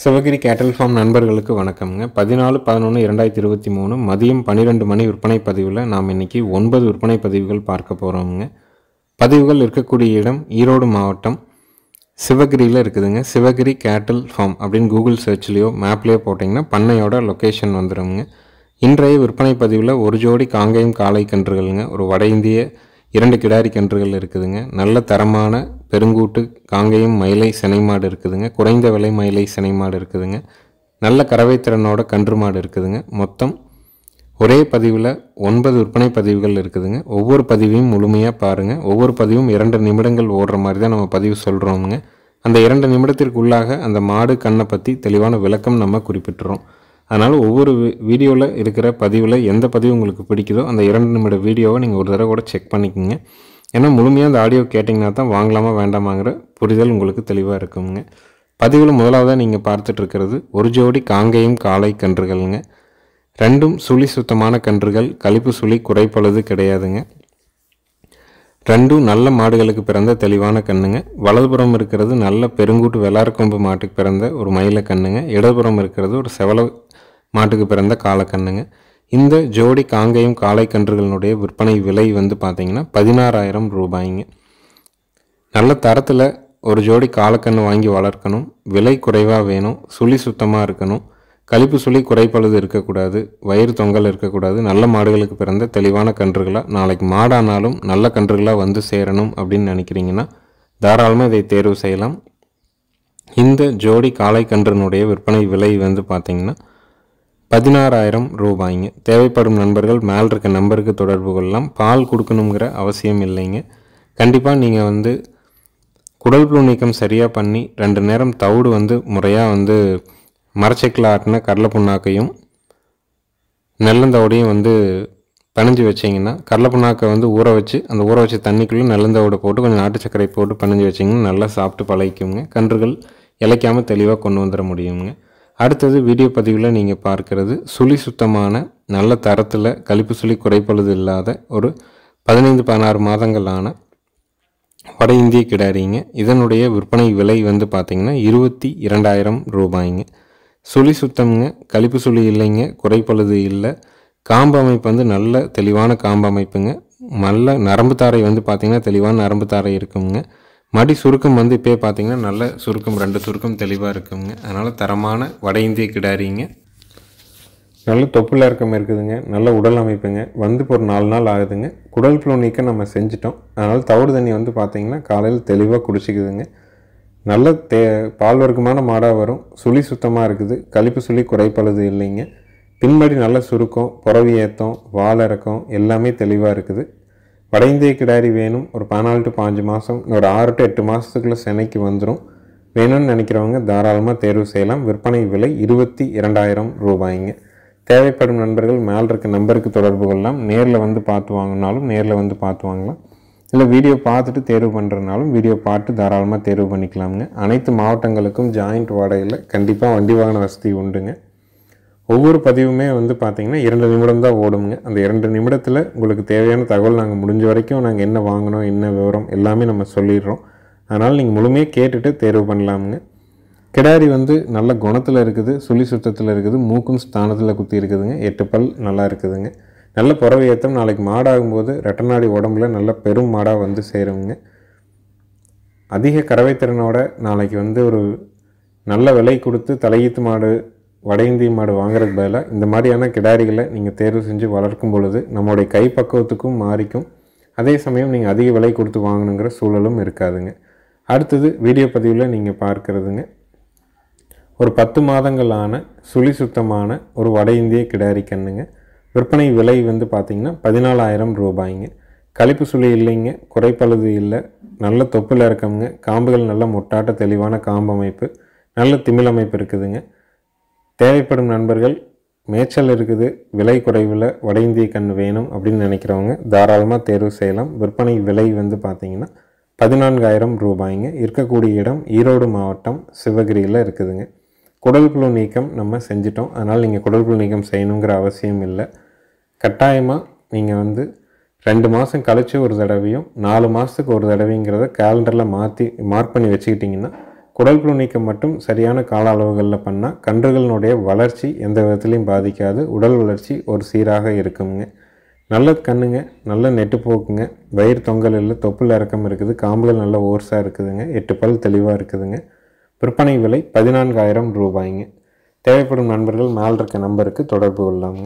சிவகிரி கேட்டல் ஃபார்ம் நண்பர்களுக்கு வணக்கம்ங்க பதினாலு பதினொன்று இரண்டாயிரத்தி இருபத்தி மூணு மதியம் பன்னிரெண்டு மணி விற்பனை பதிவில் நாம் இன்னைக்கு ஒன்பது விற்பனை பதிவுகள் பார்க்க போகிறோமுங்க பதிவுகள் இருக்கக்கூடிய இடம் ஈரோடு மாவட்டம் சிவகிரியில் இருக்குதுங்க சிவகிரி கேட்டல் ஃபார்ம் அப்படின்னு கூகுள் சர்ச்லேயோ மேப்லேயோ போட்டிங்கன்னா பண்ணையோட லொக்கேஷன் வந்துடுங்க இன்றைய விற்பனை பதிவில் ஒரு ஜோடி காங்கேயம் காளை கன்றுகளுங்க ஒரு வட இந்திய இரண்டு கிடாரி கன்றுகள் இருக்குதுங்க நல்ல தரமான பெருங்கூட்டு காங்கேயம் மயிலை சினை மாடு இருக்குதுங்க குறைந்த விலை மயிலை சினை மாடு இருக்குதுங்க நல்ல கறவை திறனோட கன்று மாடு இருக்குதுங்க மொத்தம் ஒரே பதிவில் ஒன்பது விற்பனை பதிவுகள் இருக்குதுங்க ஒவ்வொரு பதிவையும் முழுமையாக பாருங்கள் ஒவ்வொரு பதிவும் இரண்டு நிமிடங்கள் ஓடுற மாதிரி தான் நம்ம பதிவு சொல்கிறோமுங்க அந்த இரண்டு நிமிடத்திற்குள்ளாக அந்த மாடு கண்ணை பற்றி தெளிவான விளக்கம் நம்ம குறிப்பிட்டுறோம் அதனால் ஒவ்வொரு வீடியோவில் இருக்கிற பதிவில் எந்த பதிவு உங்களுக்கு பிடிக்குதோ அந்த இரண்டு நிமிட வீடியோவை நீங்கள் ஒரு தடவை கூட செக் பண்ணிக்கோங்க ஏன்னா முழுமையாக அந்த ஆடியோ கேட்டிங்கன்னா தான் வாங்கலாமா வேண்டாமாங்கிற புரிதல் உங்களுக்கு தெளிவாக இருக்குங்க பதிவில் முதலாவதாக நீங்கள் பார்த்துட்டு இருக்கிறது ஒரு ஜோடி காங்கேயம் காளை கன்றுகள்ங்க ரெண்டும் சுழி சுத்தமான கன்றுகள் கழிப்பு சுழி குறைப்பழுது கிடையாதுங்க ரெண்டும் நல்ல மாடுகளுக்கு பிறந்த தெளிவான கண்ணுங்க வலதுபுறம் இருக்கிறது நல்ல பெருங்கூட்டு வெள்ளாரக்கொம்பு மாட்டுக்கு பிறந்த ஒரு மயில கண்ணுங்க இடதுபுறம் இருக்கிறது ஒரு செவல மாட்டுக்கு பிறந்த காலக்கண்ணுங்க இந்த ஜோடி காங்கேயம் காளை கன்றுகளினுடைய விற்பனை விலை வந்து பார்த்தீங்கன்னா பதினாறாயிரம் ரூபாய்ங்க நல்ல தரத்தில் ஒரு ஜோடி காலக்கன்று வாங்கி வளர்க்கணும் விலை குறைவாக வேணும் சுழி சுத்தமாக இருக்கணும் கழிப்பு சுழி குறைப்பழுது இருக்கக்கூடாது வயிறு தொங்கல் இருக்கக்கூடாது நல்ல மாடுகளுக்கு பிறந்த தெளிவான கன்றுகளாக நாளைக்கு மாடானாலும் நல்ல கன்றுகளாக வந்து சேரணும் அப்படின்னு நினைக்கிறீங்கன்னா தாராளமாக இதை தேர்வு செய்யலாம் இந்த ஜோடி காளை கன்றினுடைய விற்பனை விலை வந்து பார்த்திங்கன்னா பதினாறாயிரம் ரூபாய்ங்க தேவைப்படும் நண்பர்கள் மேல் இருக்க நம்பருக்கு தொடர்பு கொள்ளலாம் பால் கொடுக்கணுங்கிற அவசியம் இல்லைங்க கண்டிப்பாக நீங்கள் வந்து குடல் புழு நீக்கம் சரியாக பண்ணி ரெண்டு நேரம் தவிடு வந்து முறையாக வந்து மரச்செக்கில் ஆட்டின கடலை புண்ணாக்கையும் நெல்லந்தோடையும் வந்து பனைஞ்சு வச்சிங்கன்னா கடலை புண்ணாக்கை வந்து ஊற வச்சு அந்த ஊற வச்ச தண்ணிக்குள்ளே நெல்லந்தோடை போட்டு கொஞ்சம் நாட்டு சர்க்கரை போட்டு பனைஞ்சு வச்சிங்கன்னா நல்லா சாப்பிட்டு பழகிக்குங்க கன்றுகள் இலைக்காமல் தெளிவாக கொண்டு வந்துட முடியுங்க அடுத்தது வீடியோ பதிவில் நீங்கள் பார்க்கறது சுழி சுத்தமான நல்ல தரத்தில் கழிப்பு சுழி குறைப்பழுது இல்லாத ஒரு பதினைந்து பதினாறு மாதங்களான வட இந்திய கிடாரிங்க இதனுடைய விற்பனை விலை வந்து பார்த்திங்கன்னா இருபத்தி இரண்டாயிரம் ரூபாய்ங்க சுழி சுத்தம்ங்க கழிப்பு சுழி இல்லைங்க குறைப்பழுது இல்லை காம்பு அமைப்பு வந்து நல்ல தெளிவான காம்பு அமைப்புங்க நல்ல நரம்பு தாரை வந்து பார்த்திங்கன்னா தெளிவான நரம்பு தாரை இருக்குங்க மடி சுருக்கம் வந்து இப்போயே பார்த்தீங்கன்னா நல்ல சுருக்கம் ரெண்டு சுருக்கம் தெளிவாக இருக்குங்க அதனால் தரமான வட இந்திய கிடாரிங்க நல்ல தொப்புல இறக்கம் இருக்குதுங்க நல்ல உடல் அமைப்புங்க வந்து இப்போ ஒரு நாலு நாள் ஆகுதுங்க குடல் புழு நீக்கம் நம்ம செஞ்சிட்டோம் அதனால் தவிடு தண்ணி வந்து பார்த்திங்கன்னா காலையில் தெளிவாக குடிச்சிக்குதுங்க நல்ல தே பால் வர்க்கமான மாடாக வரும் சுழி சுத்தமாக இருக்குது கழிப்பு சுழி குறைப்பழுது இல்லைங்க பின்படி நல்ல சுருக்கம் புறவி ஏத்தம் வால் இறக்கம் எல்லாமே தெளிவாக இருக்குது வட இந்திய கிடாரி வேணும் ஒரு பதினாலு டு பாஞ்சு மாதம் ஒரு ஆறு டு எட்டு மாதத்துக்குள்ளே சென்னைக்கு வந்துடும் வேணும்னு நினைக்கிறவங்க தாராளமாக தேர்வு செய்யலாம் விற்பனை விலை இருபத்தி இரண்டாயிரம் ரூபாய்ங்க தேவைப்படும் நண்பர்கள் மேல் இருக்க நம்பருக்கு தொடர்பு கொள்ளலாம் நேரில் வந்து பார்த்து வாங்கினாலும் நேரில் வந்து பார்த்து வாங்கலாம் இல்லை வீடியோ பார்த்துட்டு தேர்வு பண்ணுறதுனாலும் வீடியோ பார்த்து தாராளமாக தேர்வு பண்ணிக்கலாமுங்க அனைத்து மாவட்டங்களுக்கும் ஜாயிண்ட் வாடகையில் கண்டிப்பாக வண்டி வாகன வசதி உண்டுங்க ஒவ்வொரு பதிவுமே வந்து பார்த்திங்கன்னா இரண்டு நிமிடம் தான் ஓடுங்க அந்த இரண்டு நிமிடத்தில் உங்களுக்கு தேவையான தகவல் நாங்கள் முடிஞ்ச வரைக்கும் நாங்கள் என்ன வாங்கினோம் என்ன விவரம் எல்லாமே நம்ம சொல்லிடுறோம் அதனால் நீங்கள் முழுமையாக கேட்டுட்டு தேர்வு பண்ணலாமுங்க கிடாரி வந்து நல்ல குணத்தில் இருக்குது சுழி சுத்தத்தில் இருக்குது மூக்கும் ஸ்தானத்தில் குத்தி இருக்குதுங்க எட்டு பல் நல்லா இருக்குதுங்க நல்ல புறவை ஏற்றம் நாளைக்கு மாடாகும்போது ரெட்டநாடி உடம்புல நல்ல பெரும் மாடாக வந்து சேருங்க அதிக கறவை திறனோட நாளைக்கு வந்து ஒரு நல்ல விலை கொடுத்து தலையீத்து மாடு வட இந்திய மாடு வாங்குறதுக்கு பதிலாக இந்த மாதிரியான கிடாரிகளை நீங்கள் தேர்வு செஞ்சு வளர்க்கும் பொழுது நம்மளுடைய கைப்பக்குவத்துக்கும் மாறிக்கும் அதே சமயம் நீங்கள் அதிக விலை கொடுத்து வாங்கணுங்கிற சூழலும் இருக்காதுங்க அடுத்தது வீடியோ பதிவில் நீங்கள் பார்க்குறதுங்க ஒரு பத்து மாதங்களான சுழி சுத்தமான ஒரு வட இந்திய கிடாரி கண்ணுங்க விற்பனை விலை வந்து பார்த்திங்கன்னா பதினாலாயிரம் ரூபாய்ங்க கழிப்பு சுழி இல்லைங்க குறைப்பழுது இல்லை நல்ல தொப்பில் இருக்கமுங்க காம்புகள் நல்ல முட்டாட்ட தெளிவான காம்பு அமைப்பு நல்ல திமிழ் அமைப்பு இருக்குதுங்க தேவைப்படும் நண்பர்கள் மேய்ச்சல் இருக்குது விலை குறைவில் வட இந்திய கண் வேணும் அப்படின்னு நினைக்கிறவங்க தாராளமாக தேர்வு செய்யலாம் விற்பனை விலை வந்து பார்த்திங்கன்னா பதினான்காயிரம் ரூபாய்ங்க இருக்கக்கூடிய இடம் ஈரோடு மாவட்டம் சிவகிரியில் இருக்குதுங்க குடல் புழு நீக்கம் நம்ம செஞ்சிட்டோம் அதனால் நீங்கள் குடல் புழு நீக்கம் செய்யணுங்கிற அவசியம் இல்லை கட்டாயமாக நீங்கள் வந்து ரெண்டு மாதம் கழித்து ஒரு தடவையும் நாலு மாதத்துக்கு ஒரு தடவைங்கிறத கேலண்டரில் மாற்றி மார்க் பண்ணி வச்சுக்கிட்டிங்கன்னா குடல் புழு நீக்கம் மட்டும் சரியான கால அளவுகளில் பண்ணால் கன்றுகளினுடைய வளர்ச்சி எந்த விதத்துலையும் பாதிக்காது உடல் வளர்ச்சி ஒரு சீராக இருக்குங்க நல்ல கண்ணுங்க நல்ல நெட்டு போக்குங்க வயிறு தொங்கல் இல்லை தொப்புள் இறக்கம் இருக்குது காம்புகள் நல்ல ஓர்ஸாக இருக்குதுங்க எட்டு பல் தெளிவாக இருக்குதுங்க விற்பனை விலை பதினான்காயிரம் ரூபாய்ங்க தேவைப்படும் நண்பர்கள் மேல் இருக்க நம்பருக்கு தொடர்பு கொள்ளலாமுங்க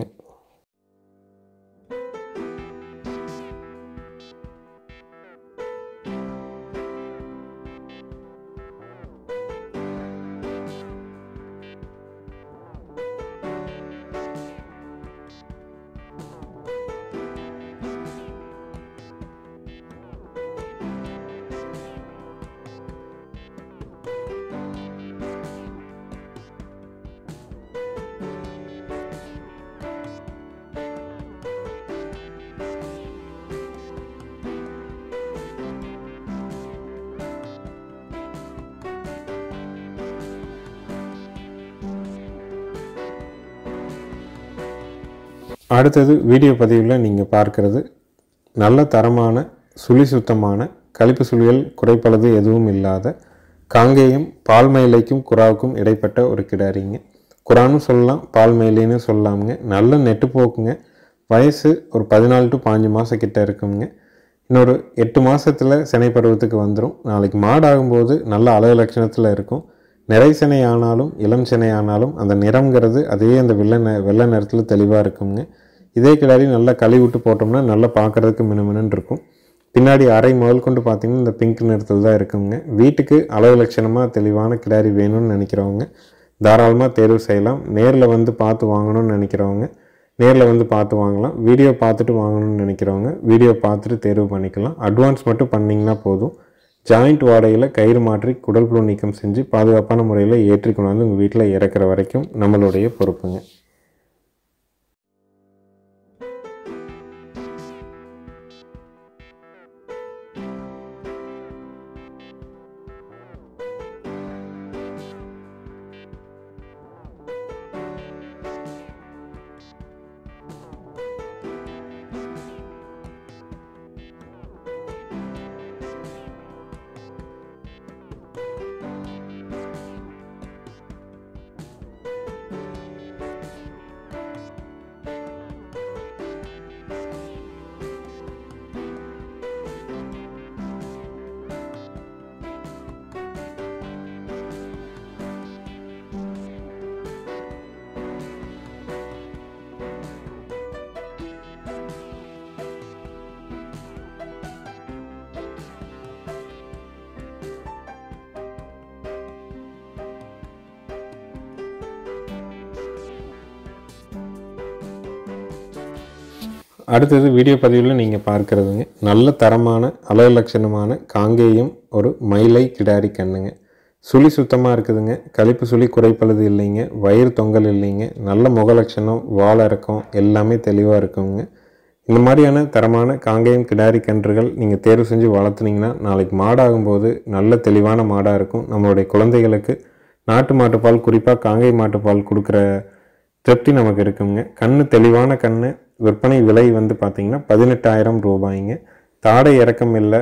அடுத்தது வீடியோ பதிவில் நீங்கள் பார்க்குறது நல்ல தரமான சுழி சுத்தமான கழிப்பு சுழியல் குறைப்பளது எதுவும் இல்லாத காங்கேயம் பால் மயிலைக்கும் குறாவுக்கும் இடைப்பட்ட ஒரு கிடாரிங்க குறான்னு சொல்லலாம் பால் மயிலைன்னு சொல்லலாமுங்க நல்ல நெட்டு போக்குங்க வயசு ஒரு பதினாலு டு பாஞ்சு மாதம் கிட்ட இருக்குங்க இன்னொரு எட்டு மாதத்தில் சினை பருவத்துக்கு வந்துடும் நாளைக்கு மாடாகும்போது நல்ல அழகு லட்சணத்தில் இருக்கும் நிறை சினை ஆனாலும் இளம் சினை ஆனாலும் அந்த நிறம்ங்கிறது அதே அந்த வெள்ளை நெ வெள்ளை நிறத்தில் தெளிவாக இருக்குங்க இதே கிடாரி நல்லா களி விட்டு போட்டோம்னா நல்லா பார்க்குறதுக்கு மினுமினுன்னு இருக்கும் பின்னாடி அரை முதல் கொண்டு பார்த்தீங்கன்னா இந்த பிங்க் நிறத்தில் தான் இருக்குங்க வீட்டுக்கு அளவு லட்சணமாக தெளிவான கிடாரி வேணும்னு நினைக்கிறவங்க தாராளமாக தேர்வு செய்யலாம் நேரில் வந்து பார்த்து வாங்கணும்னு நினைக்கிறவங்க நேரில் வந்து பார்த்து வாங்கலாம் வீடியோ பார்த்துட்டு வாங்கணும்னு நினைக்கிறவங்க வீடியோ பார்த்துட்டு தேர்வு பண்ணிக்கலாம் அட்வான்ஸ் மட்டும் பண்ணிங்கன்னா போதும் ஜாயிண்ட் வாடகையில் கயிறு மாற்றி குடல் புழு நீக்கம் செஞ்சு பாதுகாப்பான முறையில் ஏற்றி கொண்டாந்து உங்கள் வீட்டில் இறக்குற வரைக்கும் நம்மளுடைய பொறுப்புங்க அடுத்தது வீடியோ பதிவில் நீங்கள் பார்க்குறதுங்க நல்ல தரமான அழகு லட்சணமான காங்கேயம் ஒரு மயிலை கிடாரி கண்ணுங்க சுழி சுத்தமாக இருக்குதுங்க கழிப்பு சுழி குறைப்பழுது இல்லைங்க வயிறு தொங்கல் இல்லைங்க நல்ல முக லட்சணம் வால் இறக்கம் எல்லாமே தெளிவாக இருக்குங்க இந்த மாதிரியான தரமான காங்கேயம் கிடாரி கன்றுகள் நீங்கள் தேர்வு செஞ்சு வளர்த்துனீங்கன்னா நாளைக்கு மாடாகும்போது நல்ல தெளிவான மாடாக இருக்கும் நம்மளுடைய குழந்தைகளுக்கு நாட்டு மாட்டுப்பால் குறிப்பாக காங்கேய மாட்டுப்பால் கொடுக்குற திருப்தி நமக்கு இருக்குங்க கண்ணு தெளிவான கண்ணு விற்பனை விலை வந்து பார்த்திங்கன்னா பதினெட்டாயிரம் ரூபாய்ங்க தாடை இறக்கம் இல்லை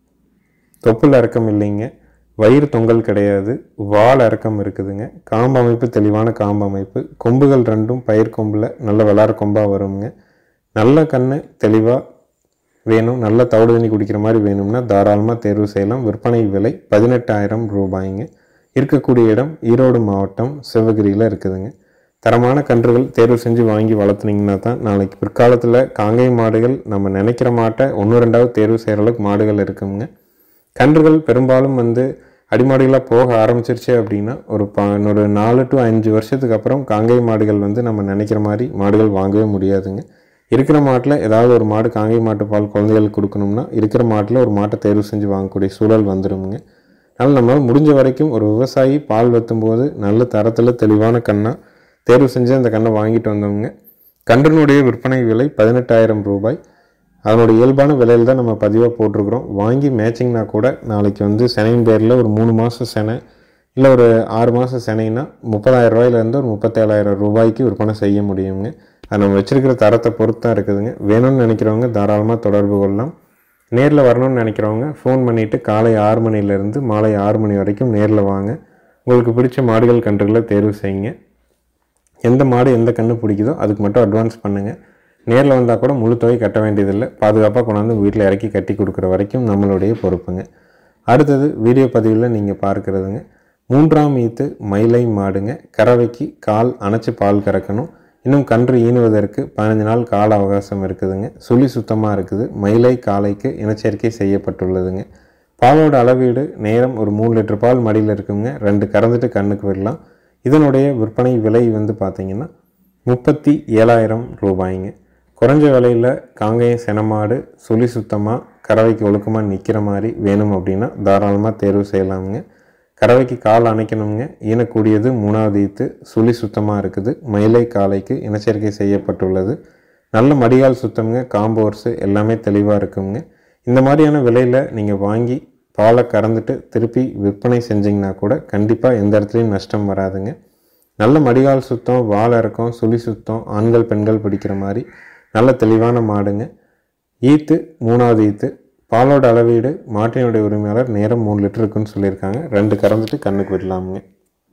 தொப்புள் இறக்கம் இல்லைங்க வயிறு தொங்கல் கிடையாது வால் இறக்கம் இருக்குதுங்க காம்பு அமைப்பு தெளிவான காம்பு அமைப்பு கொம்புகள் ரெண்டும் பயிர் கொம்பில் நல்ல விளாட கொம்பாக வருங்க நல்ல கண்ணு தெளிவாக வேணும் நல்ல தவிடு தண்ணி குடிக்கிற மாதிரி வேணும்னா தாராளமாக தேர்வு செய்யலாம் விற்பனை விலை பதினெட்டாயிரம் ரூபாய்ங்க இருக்கக்கூடிய இடம் ஈரோடு மாவட்டம் சிவகிரியில் இருக்குதுங்க தரமான கன்றுகள் தேர்வு செஞ்சு வாங்கி வளர்த்துனீங்கன்னா தான் நாளைக்கு பிற்காலத்தில் காங்கை மாடுகள் நம்ம நினைக்கிற மாட்டை ஒன்று ரெண்டாவது தேர்வு செய்கிற அளவுக்கு மாடுகள் இருக்குங்க கன்றுகள் பெரும்பாலும் வந்து அடிமாடுகளாக போக ஆரம்பிச்சிருச்சு அப்படின்னா ஒரு ப ஒரு நாலு டு அஞ்சு வருஷத்துக்கு அப்புறம் காங்கை மாடுகள் வந்து நம்ம நினைக்கிற மாதிரி மாடுகள் வாங்கவே முடியாதுங்க இருக்கிற மாட்டில் ஏதாவது ஒரு மாடு காங்கை மாட்டு பால் குழந்தைகளுக்கு கொடுக்கணும்னா இருக்கிற மாட்டில் ஒரு மாட்டை தேர்வு செஞ்சு வாங்கக்கூடிய சூழல் வந்துடுங்க அதனால் நம்மளால் முடிஞ்ச வரைக்கும் ஒரு விவசாயி பால் வெத்தும்போது நல்ல தரத்தில் தெளிவான கண்ணாக தேர்வு செஞ்சு அந்த கண்ணை வாங்கிட்டு வந்தவங்க கன்றினுடைய விற்பனை விலை பதினெட்டாயிரம் ரூபாய் அதனுடைய இயல்பான விலையில் தான் நம்ம பதிவாக போட்டிருக்கிறோம் வாங்கி மேட்சிங்னா கூட நாளைக்கு வந்து செனையின் பேரில் ஒரு மூணு மாதம் செனை இல்லை ஒரு ஆறு மாதம் செனைனா முப்பதாயிரம் ரூபாயிலேருந்து ஒரு முப்பத்தேழாயிரம் ரூபாய்க்கு விற்பனை செய்ய முடியுங்க அது நம்ம வச்சிருக்கிற தரத்தை பொறுத்து தான் இருக்குதுங்க வேணும்னு நினைக்கிறவங்க தாராளமாக தொடர்பு கொள்ளலாம் நேரில் வரணும்னு நினைக்கிறவங்க ஃபோன் பண்ணிவிட்டு காலை ஆறு மணிலேருந்து மாலை ஆறு மணி வரைக்கும் நேரில் வாங்க உங்களுக்கு பிடிச்ச மாடுகள் கன்றுகளை தேர்வு செய்யுங்க எந்த மாடு எந்த கன்று பிடிக்குதோ அதுக்கு மட்டும் அட்வான்ஸ் பண்ணுங்கள் நேரில் வந்தால் கூட முழு தொகை கட்ட வேண்டியதில்லை பாதுகாப்பாக கொண்டாந்து வீட்டில் இறக்கி கட்டி கொடுக்குற வரைக்கும் நம்மளுடைய பொறுப்புங்க அடுத்தது வீடியோ பதிவில் நீங்கள் பார்க்குறதுங்க மூன்றாம் ஈத்து மயிலை மாடுங்க கறவைக்கு கால் அணைச்சி பால் கறக்கணும் இன்னும் கன்று ஈனுவதற்கு பதினஞ்சு நாள் கால அவகாசம் இருக்குதுங்க சுழி சுத்தமாக இருக்குது மயிலை காலைக்கு இனச்சேர்க்கை செய்யப்பட்டுள்ளதுங்க பாலோட அளவீடு நேரம் ஒரு மூணு லிட்டர் பால் மடியில் இருக்குங்க ரெண்டு கறந்துட்டு கண்ணுக்கு விடலாம் இதனுடைய விற்பனை விலை வந்து பார்த்திங்கன்னா முப்பத்தி ஏழாயிரம் ரூபாய்ங்க குறைஞ்ச விலையில் காங்கேயம் செனமாடு சுழி சுத்தமாக கறவைக்கு ஒழுக்கமாக நிற்கிற மாதிரி வேணும் அப்படின்னா தாராளமாக தேர்வு செய்யலாமுங்க கறவைக்கு கால் அணைக்கணுங்க ஈனக்கூடியது மூணாவது ஈத்து சுழி சுத்தமாக இருக்குது மயிலை காலைக்கு இனச்சேர்க்கை செய்யப்பட்டுள்ளது நல்ல மடிகால் சுத்தம்ங்க காம்போர்ஸு எல்லாமே தெளிவாக இருக்குங்க இந்த மாதிரியான விலையில் நீங்கள் வாங்கி பாலை கறந்துட்டு திருப்பி விற்பனை செஞ்சிங்கன்னா கூட கண்டிப்பாக எந்த இடத்துலையும் நஷ்டம் வராதுங்க நல்ல மடிகால் சுத்தம் வால் இறக்கம் சுழி சுத்தம் ஆண்கள் பெண்கள் பிடிக்கிற மாதிரி நல்ல தெளிவான மாடுங்க ஈத்து மூணாவது ஈத்து பாலோட அளவீடு மாட்டினுடைய உரிமையாளர் நேரம் மூணு லிட்டர் இருக்குன்னு சொல்லியிருக்காங்க ரெண்டு கறந்துட்டு கண்ணுக்கு விடலாமுங்க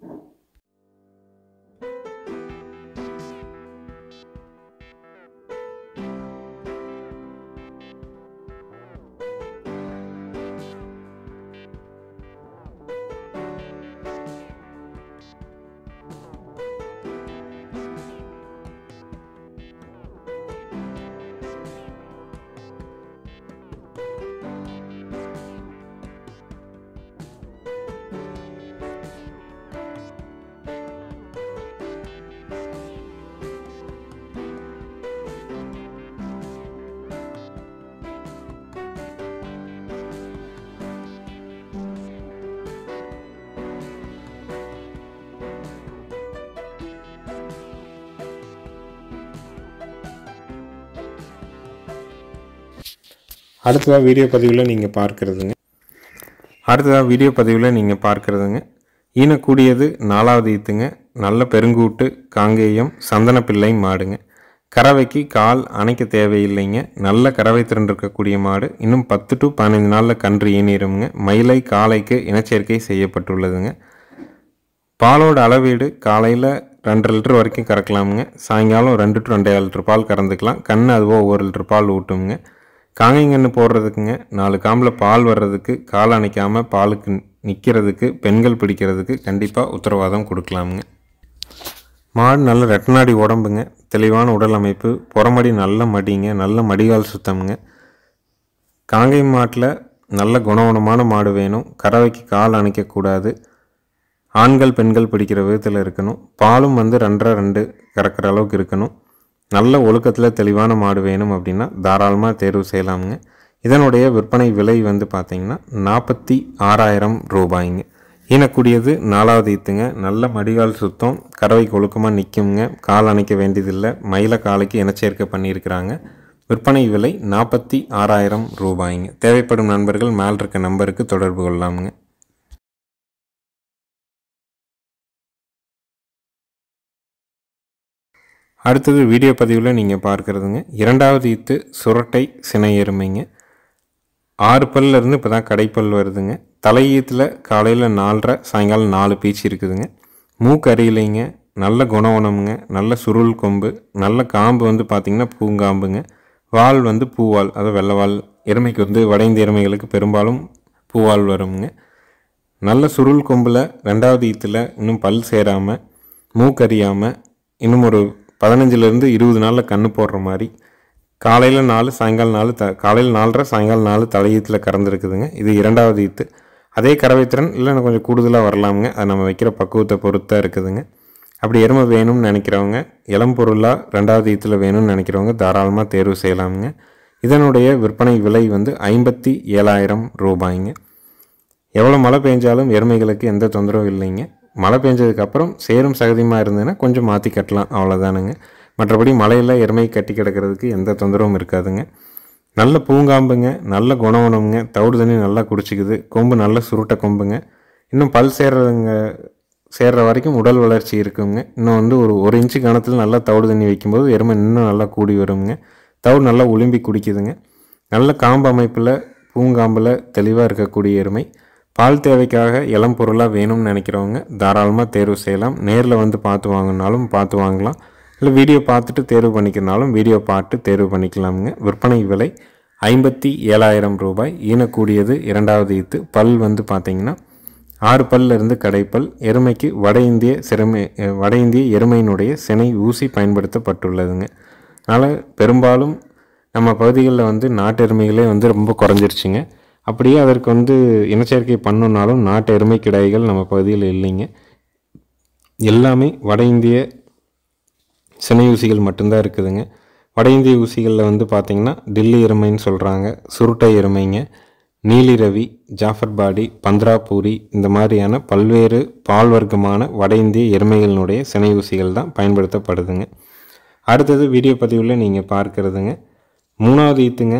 அடுத்ததாக வீடியோ பதிவில் நீங்கள் பார்க்குறதுங்க அடுத்ததாக வீடியோ பதிவில் நீங்கள் பார்க்குறதுங்க ஈனக்கூடியது நாலாவது ஈத்துங்க நல்ல பெருங்கூட்டு காங்கேயம் சந்தனப்பிள்ளை மாடுங்க கறவைக்கு கால் அணைக்க தேவையில்லைங்க நல்ல கறவை திறன் இருக்கக்கூடிய மாடு இன்னும் பத்து டு பதினைந்து நாளில் கன்று ஈனிருங்க மயிலை காலைக்கு இனச்சேர்க்கை செய்யப்பட்டுள்ளதுங்க பாலோட அளவீடு காலையில் ரெண்டு லிட்டர் வரைக்கும் கறக்கலாமுங்க சாயங்காலம் ரெண்டு டு ரெண்டே லிட்டர் பால் கறந்துக்கலாம் கண் அதுவோ ஒரு லிட்டர் பால் ஊட்டுங்க காங்கைங்கன்று போடுறதுக்குங்க நாலு காம்பில் பால் வர்றதுக்கு கால் அணைக்காமல் பாலுக்கு நிற்கிறதுக்கு பெண்கள் பிடிக்கிறதுக்கு கண்டிப்பாக உத்தரவாதம் கொடுக்கலாமுங்க மாடு நல்ல ரெட்டநாடி உடம்புங்க தெளிவான உடல் அமைப்பு புறமடி நல்ல மடிங்க நல்ல மடிகால் சுத்தம்ங்க காங்கை மாட்டில் நல்ல குணவனமான மாடு வேணும் கறவைக்கு கால் அணைக்கக்கூடாது ஆண்கள் பெண்கள் பிடிக்கிற விதத்தில் இருக்கணும் பாலும் வந்து ரெண்டரை ரெண்டு கறக்கிற அளவுக்கு இருக்கணும் நல்ல ஒழுக்கத்தில் தெளிவான மாடு வேணும் அப்படின்னா தாராளமாக தேர்வு செய்யலாமுங்க இதனுடைய விற்பனை விலை வந்து பார்த்திங்கன்னா நாற்பத்தி ஆறாயிரம் ரூபாய்ங்க ஈனக்கூடியது நாலாவது ஈத்துங்க நல்ல மடிகால் சுத்தம் கறவைக்கு ஒழுக்கமாக நிற்குங்க கால் அணைக்க வேண்டியதில்லை மயில காலைக்கு இனச்சேர்க்கை பண்ணியிருக்கிறாங்க விற்பனை விலை நாற்பத்தி ஆறாயிரம் ரூபாய்ங்க தேவைப்படும் நண்பர்கள் மேல் இருக்க நம்பருக்கு தொடர்பு கொள்ளலாமுங்க அடுத்தது வீடியோ பதிவில் நீங்கள் பார்க்குறதுங்க இரண்டாவது ஈத்து சுரட்டை சினை எருமைங்க ஆறு பல்ல இருந்து இப்போ தான் கடைப்பல் வருதுங்க தலையீத்தில் காலையில் நாலரை சாயங்காலம் நாலு பீச்சு இருக்குதுங்க மூக்கு அருகிலைங்க நல்ல குணவனமுங்க நல்ல சுருள் கொம்பு நல்ல காம்பு வந்து பார்த்திங்கன்னா பூங்காம்புங்க வால் வந்து பூவால் அதாவது வெள்ளைவால் எருமைக்கு வந்து வட இந்திய எருமைகளுக்கு பெரும்பாலும் பூவால் வருங்க நல்ல சுருள் கொம்பில் ரெண்டாவது ஈத்தில் இன்னும் பல் சேராமல் மூக்கறியாமல் இன்னும் ஒரு பதினஞ்சுலேருந்து இருபது நாளில் கன்று போடுற மாதிரி காலையில் நாலு சாயங்காலம் நாலு த காலையில் நாலரை சாயங்காலம் நாலு தலையீத்தில் கறந்துருக்குதுங்க இது இரண்டாவது ஈத்து அதே கறவைத்திறன் இல்லை இன்னும் கொஞ்சம் கூடுதலாக வரலாமுங்க அது நம்ம வைக்கிற பக்குவத்தை பொறுத்தாக இருக்குதுங்க அப்படி எருமை வேணும்னு நினைக்கிறவங்க இளம் பொருளாக ரெண்டாவது ஈத்தில் வேணும்னு நினைக்கிறவங்க தாராளமாக தேர்வு செய்யலாமுங்க இதனுடைய விற்பனை விலை வந்து ஐம்பத்தி ஏழாயிரம் ரூபாய்ங்க எவ்வளோ மழை பெஞ்சாலும் எருமைகளுக்கு எந்த தொந்தரவும் இல்லைங்க மழை பெஞ்சதுக்கப்புறம் சேரும் சகதியமாக இருந்ததுன்னா கொஞ்சம் மாற்றி கட்டலாம் அவ்வளோதானுங்க மற்றபடி மழையில் எருமை கட்டி கிடக்கிறதுக்கு எந்த தொந்தரவும் இருக்காதுங்க நல்ல பூங்காம்புங்க நல்ல குணவனமுங்க தவிடு தண்ணி நல்லா குடிச்சிக்குது கொம்பு நல்ல சுருட்டை கொம்புங்க இன்னும் பல் சேர்றதுங்க சேர்ற வரைக்கும் உடல் வளர்ச்சி இருக்குங்க இன்னும் வந்து ஒரு ஒரு இன்ச்சு கணத்தில் நல்லா தவிடு தண்ணி வைக்கும்போது எருமை இன்னும் நல்லா கூடி வருங்க தவிடு நல்லா உளும்பி குடிக்குதுங்க நல்ல காம்பு அமைப்பில் பூங்காம்பில் தெளிவாக இருக்கக்கூடிய எருமை பால் தேவைக்காக இளம் பொருளாக வேணும்னு நினைக்கிறவங்க தாராளமாக தேர்வு செய்யலாம் நேரில் வந்து பார்த்து வாங்கினாலும் பார்த்து வாங்கலாம் இல்லை வீடியோ பார்த்துட்டு தேர்வு பண்ணிக்கிறனாலும் வீடியோ பார்த்து தேர்வு பண்ணிக்கலாமுங்க விற்பனை விலை ஐம்பத்தி ஏழாயிரம் ரூபாய் ஈனக்கூடியது இரண்டாவது ஈத்து பல் வந்து பார்த்திங்கன்னா ஆறு பல்ல இருந்து கடைப்பல் எருமைக்கு வட இந்திய சிறுமை அஹ், வட இந்திய எருமையினுடைய சினை ஊசி பயன்படுத்தப்பட்டுள்ளதுங்க அதனால் பெரும்பாலும் நம்ம பகுதிகளில் வந்து நாட்டு எருமைகளே வந்து ரொம்ப குறைஞ்சிருச்சுங்க அப்படியே அதற்கு வந்து இனச்சேர்க்கை பண்ணணுன்னாலும் நாட்டு எருமை கிடாய்கள் நம்ம பகுதியில் இல்லைங்க எல்லாமே வட இந்திய சினை ஊசிகள் மட்டும்தான் இருக்குதுங்க வட இந்திய ஊசிகளில் வந்து பார்த்திங்கன்னா டில்லி எருமைன்னு சொல்கிறாங்க சுருட்டை எருமைங்க நீலி ரவி ஜாஃபர் பாடி பந்த்ராபூரி இந்த மாதிரியான பல்வேறு பால் வர்க்கமான வட இந்திய எருமைகளினுடைய சினை ஊசிகள் தான் பயன்படுத்தப்படுதுங்க அடுத்தது வீடியோ பதிவில் நீங்கள் பார்க்குறதுங்க மூணாவது ஈத்துங்க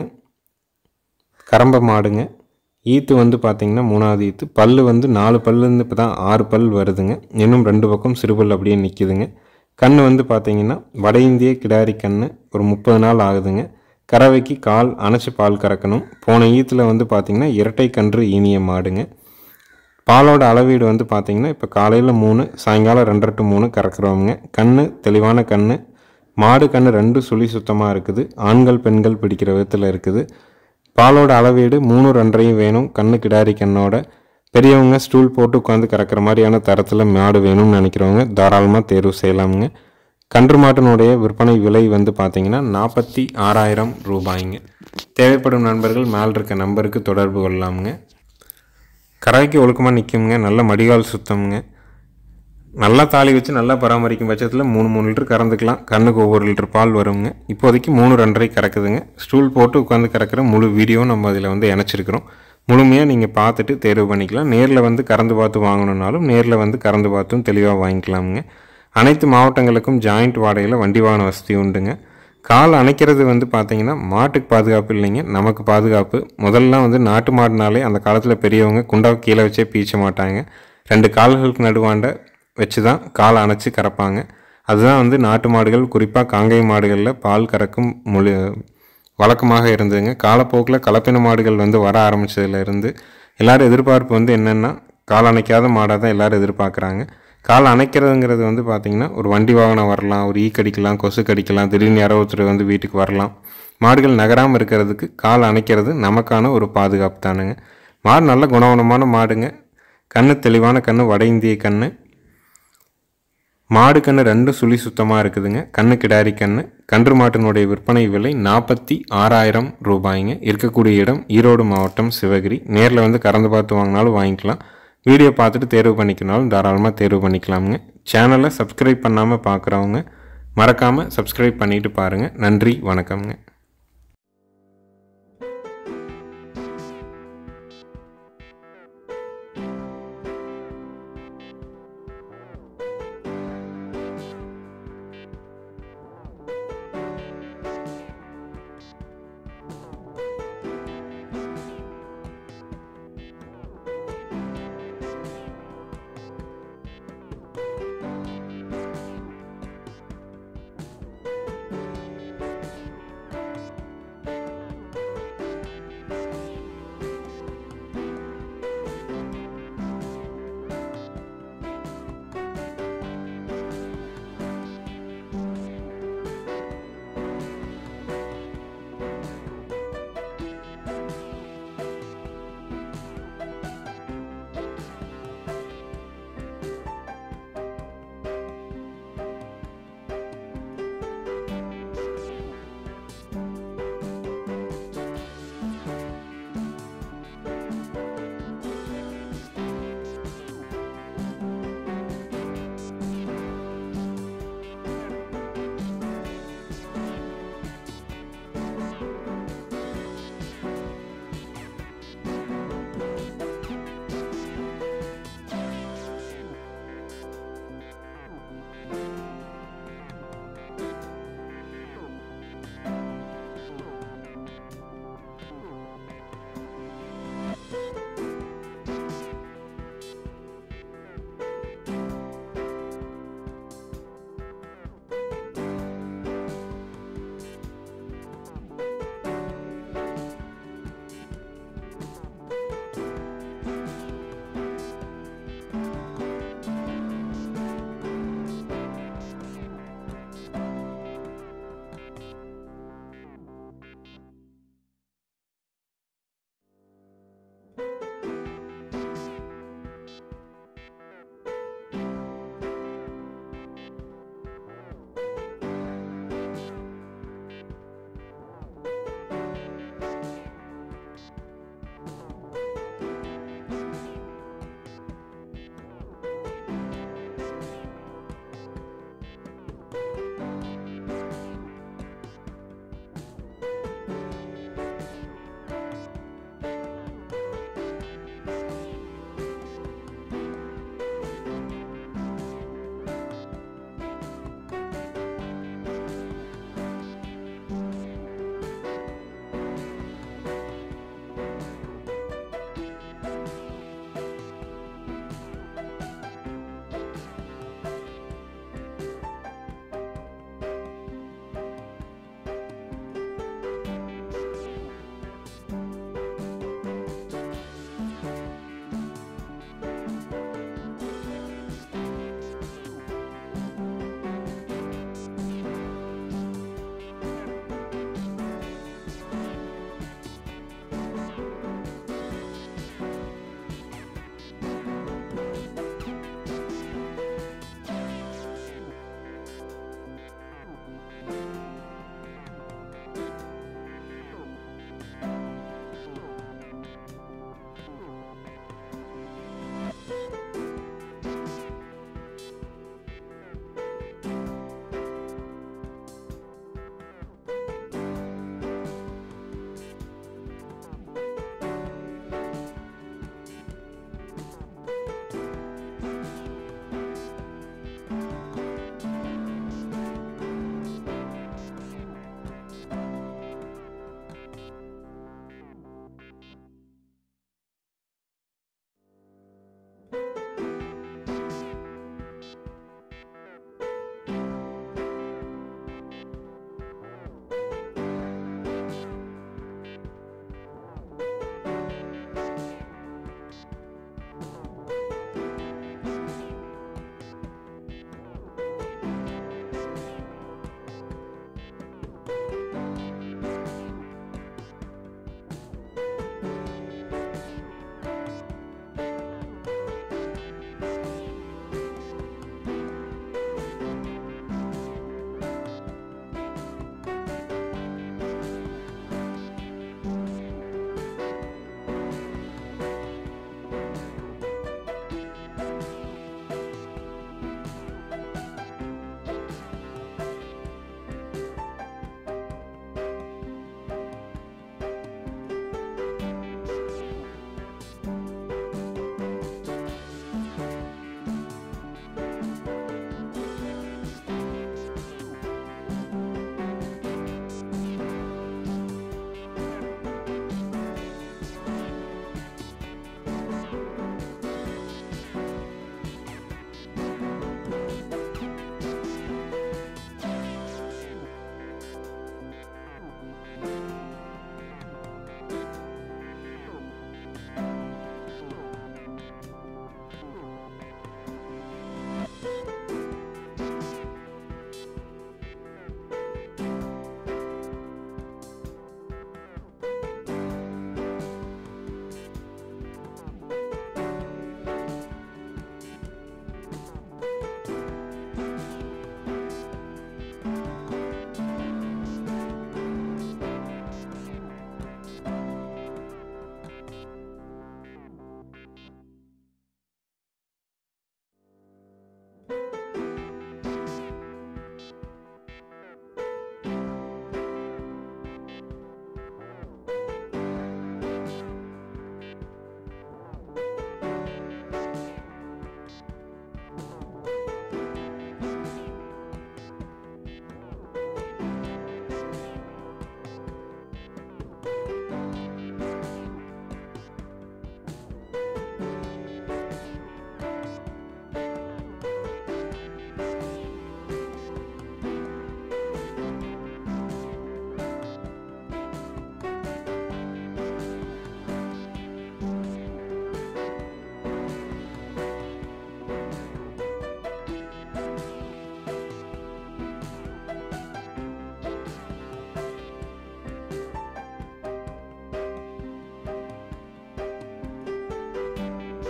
கரம்ப மாடுங்க ஈத்து வந்து பார்த்திங்கன்னா மூணாவது ஈத்து பல்லு வந்து நாலு பல்லுன்னு இப்போ தான் ஆறு பல் வருதுங்க இன்னும் ரெண்டு பக்கம் சிறுபல் அப்படியே நிற்கிதுங்க கண் வந்து பார்த்திங்கன்னா வட இந்திய கிடாரி கண் ஒரு முப்பது நாள் ஆகுதுங்க கறவைக்கு கால் அணைச்சி பால் கறக்கணும் போன ஈத்தில் வந்து பார்த்திங்கன்னா இரட்டை கன்று ஈனிய மாடுங்க பாலோட அளவீடு வந்து பார்த்திங்கன்னா இப்போ காலையில் மூணு சாயங்காலம் ரெண்டரை டு மூணு கறக்குறவங்க கண் தெளிவான கண் மாடு கண் ரெண்டு சுழி சுத்தமாக இருக்குது ஆண்கள் பெண்கள் பிடிக்கிற விதத்தில் இருக்குது பாலோட அளவீடு மூணு ரெண்டரையும் வேணும் கண்ணு கிடாரி கண்ணோட பெரியவங்க ஸ்டூல் போட்டு உட்காந்து கறக்கிற மாதிரியான தரத்தில் மாடு வேணும்னு நினைக்கிறவங்க தாராளமாக தேர்வு செய்யலாமுங்க கன்று மாட்டினுடைய விற்பனை விலை வந்து பார்த்தீங்கன்னா நாற்பத்தி ஆறாயிரம் ரூபாய்ங்க தேவைப்படும் நண்பர்கள் மேல் இருக்க நம்பருக்கு தொடர்பு கொள்ளலாமுங்க கறவைக்கு ஒழுக்கமாக நிற்குங்க நல்ல மடிகால் சுத்தமுங்க நல்லா தாலி வச்சு நல்லா பராமரிக்கும் பட்சத்தில் மூணு மூணு லிட்டர் கறந்துக்கலாம் கண்ணுக்கு ஒவ்வொரு லிட்டர் பால் வருங்க இப்போதைக்கு மூணு ரெண்டரை கறக்குதுங்க ஸ்டூல் போட்டு உட்காந்து கறக்கிற முழு வீடியோ நம்ம அதில் வந்து இணைச்சிருக்கிறோம் முழுமையாக நீங்கள் பார்த்துட்டு தேர்வு பண்ணிக்கலாம் நேரில் வந்து கறந்து பார்த்து வாங்கணுன்னாலும் நேரில் வந்து கறந்து பார்த்தும் தெளிவாக வாங்கிக்கலாமுங்க அனைத்து மாவட்டங்களுக்கும் ஜாயிண்ட் வாடகையில் வண்டி வாகன வசதி உண்டுங்க கால் அணைக்கிறது வந்து பார்த்தீங்கன்னா மாட்டுக்கு பாதுகாப்பு இல்லைங்க நமக்கு பாதுகாப்பு முதல்லாம் வந்து நாட்டு மாடுனாலே அந்த காலத்தில் பெரியவங்க குண்டாவை கீழே வச்சே பீச்ச மாட்டாங்க ரெண்டு கால்களுக்கு நடுவாண்ட வச்சு தான் காலை அணைச்சி கறப்பாங்க அதுதான் வந்து நாட்டு மாடுகள் குறிப்பாக காங்கை மாடுகளில் பால் கறக்கும் முழு வழக்கமாக இருந்ததுங்க காலப்போக்கில் கலப்பின மாடுகள் வந்து வர ஆரம்பிச்சதுல இருந்து எல்லாரும் எதிர்பார்ப்பு வந்து என்னென்னா கால் அணைக்காத மாடாக தான் எல்லாரும் எதிர்பார்க்குறாங்க கால் அணைக்கிறதுங்கிறது வந்து பார்த்திங்கன்னா ஒரு வண்டி வாகனம் வரலாம் ஒரு ஈ கடிக்கலாம் கொசு கடிக்கலாம் திடீர்னு யாரோ ஒருத்தர் வந்து வீட்டுக்கு வரலாம் மாடுகள் நகராமல் இருக்கிறதுக்கு கால் அணைக்கிறது நமக்கான ஒரு பாதுகாப்பு தானுங்க மாடு நல்ல குணவனமான மாடுங்க கண்ணு தெளிவான கண்ணு வட இந்திய கண்ணு மாடு கண்ணு ரெண்டும் சுழி சுத்தமாக இருக்குதுங்க கண்ணு கிடாரி கண்ணு கன்று மாட்டினுடைய விற்பனை விலை நாற்பத்தி ஆறாயிரம் ரூபாய்ங்க இருக்கக்கூடிய இடம் ஈரோடு மாவட்டம் சிவகிரி நேரில் வந்து கறந்து பார்த்து வாங்கினாலும் வாங்கிக்கலாம் வீடியோ பார்த்துட்டு தேர்வு பண்ணிக்கனாலும் தாராளமாக தேர்வு பண்ணிக்கலாமுங்க சேனலை சப்ஸ்கிரைப் பண்ணாமல் பார்க்குறவங்க மறக்காமல் சப்ஸ்கிரைப் பண்ணிட்டு பாருங்கள் நன்றி வணக்கம்ங்க